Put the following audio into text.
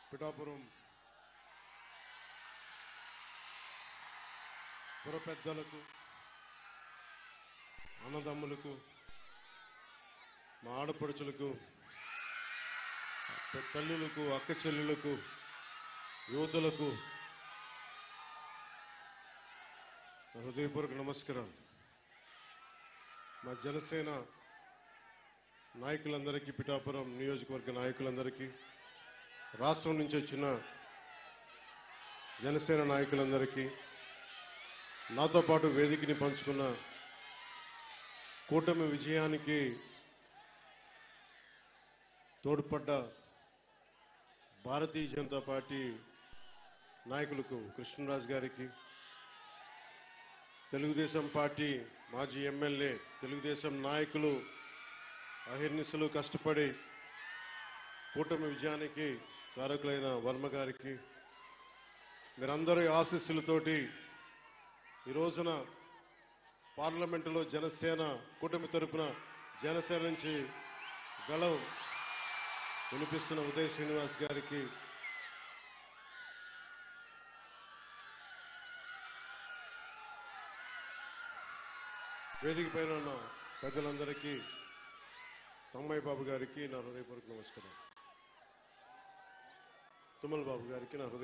పిఠాపురం పుర పెద్దలకు అన్నదమ్ములకు మా ఆడపడుచులకు తల్లులకు అక్క చెల్లెలకు యువతులకు నా హృదయపూర్వక నమస్కారం మా జనసేన నాయకులందరికీ పిఠాపురం నియోజకవర్గ నాయకులందరికీ రాష్ట్రం నుంచి వచ్చిన జనసేన నాయకులందరికీ నాతో పాటు వేదికని పంచుకున్న కూటమి విజయానికి తోడ్పడ్డ భారతీయ జనతా పార్టీ నాయకులకు కృష్ణరాజు గారికి తెలుగుదేశం పార్టీ మాజీ ఎమ్మెల్యే తెలుగుదేశం నాయకులు అహిర్నిశలు కష్టపడి కూటమి విజయానికి కారకులైన వర్మ గారికి మీరందరి ఆశీస్సులతోటి ఈ రోజున పార్లమెంటులో జనసేన కూటమి తరపున జనసేన నుంచి గళం వినిపిస్తున్న ఉదయ్ శ్రీనివాస్ గారికి వేదిక పైన ఉన్న పెద్దలందరికీ తమ్మయ్య బాబు గారికి నా హృదయపూర్వక నమస్కారం తుమ్మల బాబు గారికి నా హృదయ